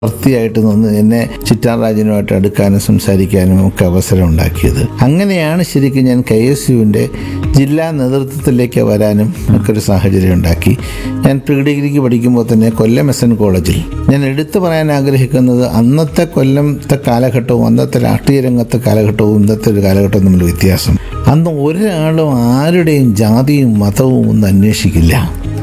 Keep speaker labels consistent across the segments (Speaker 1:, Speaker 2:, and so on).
Speaker 1: വൃത്തിയായിട്ട് നിന്ന് എന്നെ ചിറ്റാർ രാജനുമായിട്ട് അടുക്കാനും സംസാരിക്കാനും ഒക്കെ അവസരം ഉണ്ടാക്കിയത് അങ്ങനെയാണ് ശരിക്കും ഞാൻ കെ എസ് യുവിൻ്റെ ജില്ലാ നേതൃത്വത്തിലേക്ക് വരാനും ഒക്കെ ഒരു സാഹചര്യം ഉണ്ടാക്കി ഞാൻ പ്രീ ഡിഗ്രിക്ക് പഠിക്കുമ്പോൾ തന്നെ കൊല്ലം എസ് എൻ കോളേജിൽ ഞാൻ എടുത്തു പറയാൻ ആഗ്രഹിക്കുന്നത് അന്നത്തെ കൊല്ലത്തെ കാലഘട്ടവും അന്നത്തെ രാഷ്ട്രീയ രംഗത്തെ കാലഘട്ടവും ഇന്നത്തെ ഒരു കാലഘട്ടവും തമ്മിൽ വ്യത്യാസം അന്ന് ഒരാളും ആരുടെയും ജാതിയും മതവും ഒന്നും അന്വേഷിക്കില്ല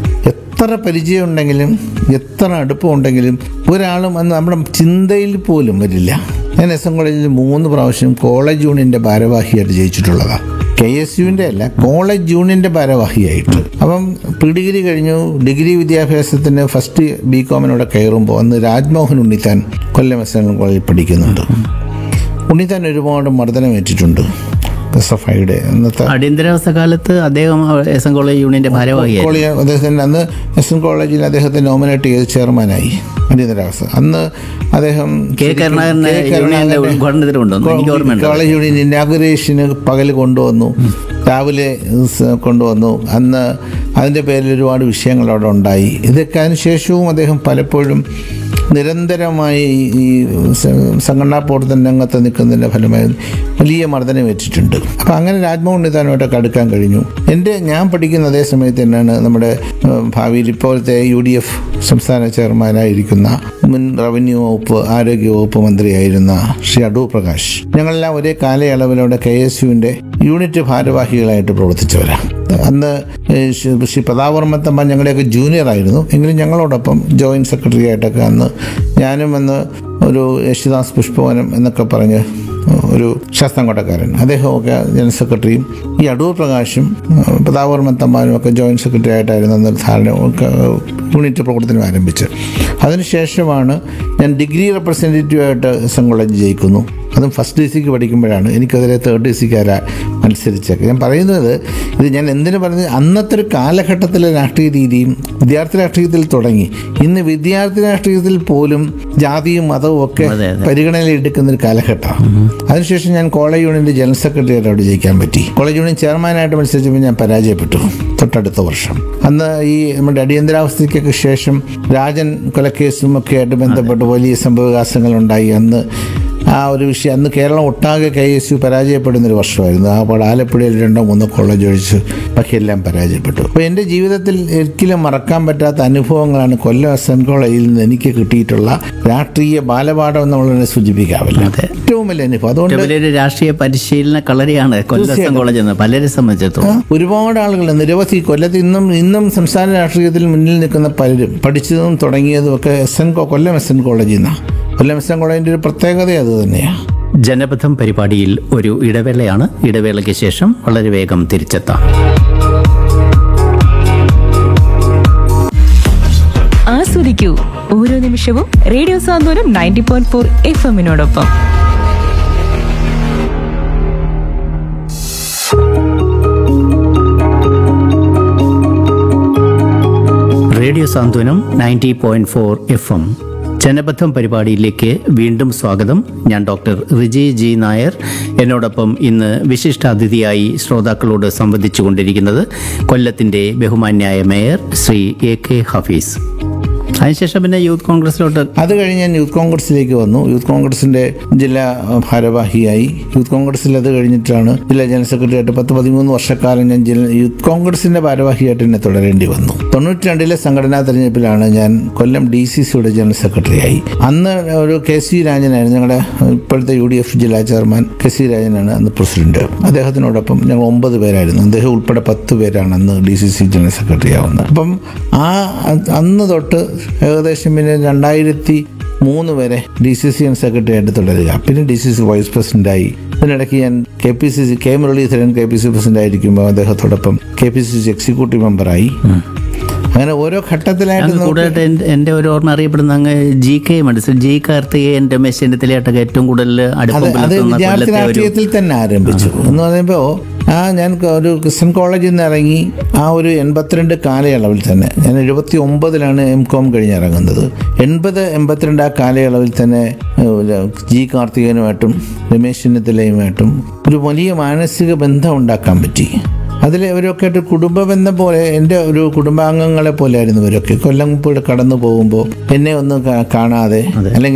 Speaker 1: എത്ര പരിചയമുണ്ടെങ്കിലും എത്ര അടുപ്പമുണ്ടെങ്കിലും ഒരാളും അന്ന് നമ്മുടെ ചിന്തയിൽ പോലും വരില്ല ഞാൻ എസ് എൻ കോളേജിൽ മൂന്ന് പ്രാവശ്യം കോളേജ് യൂണിയൻ്റെ ഭാരവാഹിയായിട്ട് ജയിച്ചിട്ടുള്ളതാണ് കെ എസ് യുവിൻ്റെ അല്ല കോളേജ് യൂണിയൻ്റെ ഭാരവാഹിയായിട്ട് അപ്പം പ്രീ ഡിഗ്രി കഴിഞ്ഞു ഡിഗ്രി വിദ്യാഭ്യാസത്തിന് ഫസ്റ്റ് ബി കോമിനോടെ കയറുമ്പോൾ അന്ന് രാജ്മോഹൻ ഉണ്ണിത്താൻ കൊല്ലം എസ് എൻ കോളേജിൽ പഠിക്കുന്നുണ്ട് ഉണ്ണിത്താൻ ഒരുപാട് മർദ്ദനമേറ്റിട്ടുണ്ട് എസ് എഫ് ഐയുടെ അന്നത്തെ
Speaker 2: അടിയന്തരാവസ്ഥ കാലത്ത് അദ്ദേഹം എസ് എൻ കോളേജ് യൂണിയന്റെ ഭാരവാഹിയായി
Speaker 1: കോളേജ് അദ്ദേഹത്തിന് അന്ന് എസ് എൻ കോളേജിൽ അദ്ദേഹത്തെ നോമിനേറ്റ് ചെയ്ത് ചെയർമാനായി അടിയന്തരാവസ്ഥ അന്ന് അദ്ദേഹം
Speaker 2: കെ കരുണാകരനെ
Speaker 1: കെ.
Speaker 2: യൂണിയന്റെ
Speaker 1: കരുണാകരനെ
Speaker 2: ഉദ്ഘാടനത്തിന് കൊണ്ടുവന്നു എനിക്ക് ഓർമ്മയുണ്ട്
Speaker 1: കോളേജ് യൂണിയൻ ഇനാഗുറേഷന് പകൽ കൊണ്ടുവന്നു രാവിലെ സ് കൊണ്ടുവന്നു അന്ന് അതിൻ്റെ പേരിൽ ഒരുപാട് വിഷയങ്ങൾ അവിടെ ഉണ്ടായി ഇതൊക്കെ അതിനുശേഷവും അദ്ദേഹം പലപ്പോഴും നിരന്തരമായി ഈ സ- സംഘടനാ പ്രവർത്തന രംഗത്ത് നിൽക്കുന്നതിൻ്റെ ഫലമായി വലിയ മർദ്ദനം ഏറ്റിട്ടുണ്ട് അപ്പം അങ്ങനെ രാജ്മോഹൻ ഉണ്ണിത്താനുമായിട്ടൊക്കെ അടുക്കാൻ കഴിഞ്ഞു എൻ്റെ ഞാൻ പഠിക്കുന്ന അതേ സമയത്ത് തന്നെയാണ് നമ്മുടെ ഏഹ്, ഭാവിയിൽ ഇപ്പോഴത്തെ യു ഡി എഫ് സംസ്ഥാന ചെയർമാനായിരിക്കുന്ന മുൻ റവന്യൂ വകുപ്പ് ആരോഗ്യ വകുപ്പ് മന്ത്രിയായിരുന്ന ശ്രീ അടൂർ പ്രകാശ് ഞങ്ങളെല്ലാം ഒരേ കാലയളവിലൂടെ കെ എസ് യുവിൻ്റെ യൂണിറ്റ് ഭാരവാഹികളായിട്ട് പ്രവർത്തിച്ചവരാണ് അന്ന് ഏഹ്, ശ്രീ ശ്രീ പ്രതാപവർമ്മത്തമ്മ ഞങ്ങളുടെയൊക്കെ ജൂനിയർ ആയിരുന്നു എങ്കിലും ഞങ്ങളോടൊപ്പം ജോയിൻറ്റ് സെക്രട്ടറി ആയിട്ടൊക്കെ അന്ന് ഞാനും അന്ന് ഒരു യേശുദാസ് പുഷ്പവനം എന്നൊക്കെ പറഞ്ഞ് ഒരു ശാസ്താംകോട്ടക്കാരൻ അദ്ദേഹമൊക്കെ ജനറൽ സെക്രട്ടറിയും ഈ അടൂർ പ്രകാശും ഏഹ്, പ്രതാപവർമ്മ തമ്മാനും ഒക്കെ ജോയിൻറ്റ് സെക്രട്ടറി ആയിട്ടായിരുന്നു അന്ന് ധാരണ ഒക്കെ യൂണിറ്റ് പ്രവർത്തനം ആരംഭിച്ചത് അതിനുശേഷമാണ് ഞാൻ ഡിഗ്രി റെപ്രസെൻറ്റേറ്റീവായിട്ട് എസ് എൻ കോളേജ് ജയിക്കുന്നു അതും ഫസ്റ്റ് ഡി സിക്ക് പഠിക്കുമ്പോഴാണ് എനിക്കതിലെ തേർഡ് ഡി സിക്കാരാ മത്സരിച്ചൊക്കെ ഞാൻ പറയുന്നത് ഇത് ഞാൻ എന്തിനു പറഞ്ഞത് അന്നത്തെ ഒരു കാലഘട്ടത്തിലെ രാഷ്ട്രീയ രീതിയും വിദ്യാർത്ഥി രാഷ്ട്രീയത്തിൽ തുടങ്ങി ഇന്ന് വിദ്യാർത്ഥി രാഷ്ട്രീയത്തിൽ പോലും ജാതിയും മതവും ഒക്കെ
Speaker 2: അതെ, അതെ.
Speaker 1: പരിഗണനയിൽ എടുക്കുന്ന ഒരു കാലഘട്ടമാണ് അതിനുശേഷം ഞാൻ കോളേജ് യൂണിയൻ്റെ ജനറൽ സെക്രട്ടറി ആയിട്ട് അവിടെ ജയിക്കാൻ പറ്റി കോളേജ് യൂണിയൻ ചെയർമാനായിട്ട് മത്സരിച്ചപ്പോൾ ഞാൻ പരാജയപ്പെട്ടു തൊട്ടടുത്ത വർഷം അന്ന് ഈ നമ്മുടെ അടിയന്തരാവസ്ഥയ്ക്കൊക്കെ ശേഷം രാജൻ കൊലക്കേസും ഒക്കെ ആയിട്ട് ബന്ധപ്പെട്ട് വലിയ സംഭവവികാസങ്ങൾ ഉണ്ടായി അന്ന് ആ ഒരു വിഷയം അന്ന് കേരളം ഒട്ടാകെ കെ എസ് യു പരാജയപ്പെടുന്ന ഒരു വർഷമായിരുന്നു ആ പാട് ആലപ്പുഴയിൽ രണ്ടോ മൂന്നോ കോളേജ് ഒഴിച്ച് ബാക്കിയെല്ലാം പരാജയപ്പെട്ടു അപ്പോൾ എൻ്റെ ജീവിതത്തിൽ ഒരിക്കലും മറക്കാൻ പറ്റാത്ത അനുഭവങ്ങളാണ് കൊല്ലം എസ് എൻ കോളേജിൽ നിന്ന് എനിക്ക് കിട്ടിയിട്ടുള്ള രാഷ്ട്രീയ ബാലപാഠം എന്ന് നമ്മളതിനെ സൂചിപ്പിക്കാവില്ല
Speaker 2: അതെ.
Speaker 1: ഏറ്റവും വലിയ അനുഭവം അതുകൊണ്ട്
Speaker 2: ഏറ്റവും വലിയൊരു രാഷ്ട്രീയ പരിശീലന കളരിയാണ് കൊല്ലം എസ് എൻ കോളേജ് എന്ന് പലരെ സംബന്ധിച്ചിടത്തോളം
Speaker 1: ഒരുപാട് ആളുകൾ നിരവധി കൊല്ലത്ത് ഇന്നും ഇന്നും സംസ്ഥാന രാഷ്ട്രീയത്തിൽ മുന്നിൽ നിൽക്കുന്ന പലരും പഠിച്ചതും തുടങ്ങിയതും ഒക്കെ എസ് എൻ കോ- കൊല്ലം എസ് എൻ കോളേജിൽ നിന്നാണ് കൊല്ലം എസ് എൻ കോളേജിൻ്റെ ഒരു പ്രത്യേകത അത് തന്നെയാണ്
Speaker 2: ജനപഥം പരിപാടിയിൽ ഒരു ഇടവേളയാണ് ഇടവേളയ്ക്ക് ശേഷം വളരെ വേഗം തിരിച്ചെത്താം
Speaker 3: ആസ്വദിക്കൂ ഓരോ നിമിഷവും radio Santhwanam ninety point four F എമ്മിനോടൊപ്പം
Speaker 2: radio Santhwanam ninety point four F M ജനബദ്ധം പരിപാടിയിലേക്ക് വീണ്ടും സ്വാഗതം ഞാൻ ഡോക്ടർ റിജി ജി നായർ എന്നോടൊപ്പം ഇന്ന് വിശിഷ്ടാതിഥിയായി ശ്രോതാക്കളോട് സംവദിച്ചു കൊണ്ടിരിക്കുന്നത് കൊല്ലത്തിൻ്റെ ബഹുമാന്യായ mayor Shri A K Hafeez അതിനുശേഷം പിന്നെ യൂത്ത് കോൺഗ്രസിലോട്ട്
Speaker 1: അത് കഴിഞ്ഞ് ഞാൻ യൂത്ത് കോൺഗ്രസിലേക്ക് വന്നു യൂത്ത് കോൺഗ്രസിന്റെ ജില്ലാ അഹ്, ഭാരവാഹിയായി യൂത്ത് കോൺഗ്രസിൽ അത് കഴിഞ്ഞിട്ടാണ് ജില്ലാ ജനറൽ സെക്രട്ടറി ആയിട്ട് പത്ത് പതിമൂന്ന് വർഷക്കാലം ഞാൻ ജില്ല യൂത്ത് കോൺഗ്രസിന്റെ ഭാരവാഹിയായിട്ട് എന്നെ തുടരേണ്ടി വന്നു തൊണ്ണൂറ്റി രണ്ടിലെ സംഘടനാ തെരഞ്ഞെടുപ്പിലാണ് ഞാൻ കൊല്ലം ഡി സി സിയുടെ ജനറൽ സെക്രട്ടറിയായി അന്ന് ഒരു കെ സി രാജനായിരുന്നു ഞങ്ങളുടെ ഇപ്പോഴത്തെ യു ഡി എഫ് ജില്ലാ ചെയർമാൻ കെ സി രാജനാണ് അന്ന് പ്രസിഡന്റ് അദ്ദേഹത്തിനോടൊപ്പം ഞങ്ങൾ ഒമ്പത് പേരായിരുന്നു അദ്ദേഹം ഉൾപ്പെടെ പത്ത് പേരാണ് അന്ന് D C C general secretary ആവുന്നത് അപ്പം ആ അന്ന് തൊട്ട് ഏകദേശം പിന്നെ രണ്ടായിരത്തി മൂന്ന് വരെ ഡി സി സി സെക്രട്ടറി ആയിട്ട് തുടരുക പിന്നെ ഡി സി സി വൈസ് പ്രസിഡന്റായി ഇതിനിടയ്ക്ക് ഞാൻ K P C C K Muraleedharan K P C president ആയിരിക്കുമ്പോൾ അദ്ദേഹത്തോടൊപ്പം K P C C executive മെമ്പറായി അങ്ങനെ ഓരോ ഘട്ടത്തിലായിട്ട്
Speaker 2: അങ്ങ്
Speaker 1: നമുക്ക്
Speaker 2: കൂടുതലായിട്ട് എൻ്റെ- എൻ്റെ ഒരു ഓർമ്മ അറിയപ്പെടുന്ന അങ്ങ് ജി കെ മനസ്സിൽ ജി കാർത്തികേയൻ രമേശ് ചെന്നിത്തലയായിട്ടൊക്കെ ഏറ്റവും കൂടുതൽ അടുപ്പം
Speaker 1: അതെ അത്
Speaker 2: പുലർത്തുന്ന
Speaker 1: വിദ്യാർത്ഥി
Speaker 2: കൊല്ലത്തെ ഒരു
Speaker 1: രാഷ്ട്രീയത്തിൽ തന്നെ ആരംഭിച്ചു എന്ന് പറയുമ്പോൾ ആ ഞാൻ ക- ഒരു ക്രിസ്ത്യൻ കോളേജിൽ നിന്ന് ഇറങ്ങി ആ ഒരു എൺപത്തിരണ്ട് കാലയളവിൽ തന്നെ ഞാൻ എഴുപത്തി ഒമ്പതിലാണ് എം കോം കഴിഞ്ഞിറങ്ങുന്നത് എൺപത് എൺപത്തിരണ്ട് ആ കാലയളവിൽ തന്നെ ഏഹ്, ജി കാർത്തികനുമായിട്ടും രമേശ് ചെന്നിത്തലയുമായിട്ടും ഒരു വലിയ മാനസിക ബന്ധം ഉണ്ടാക്കാൻ പറ്റി അതിൽ ഇവരൊക്കെ ആയിട്ട് കുടുംബ ബന്ധം പോലെ എൻ്റെ ഒരു കുടുംബാംഗങ്ങളെ പോലെ ആയിരുന്നു ഇവരൊക്കെ കൊല്ലം കൂടെ കടന്നു പോകുമ്പോൾ എന്നെ ഒന്നും കാ- കാണാതെ അല്ലെങ്കിൽ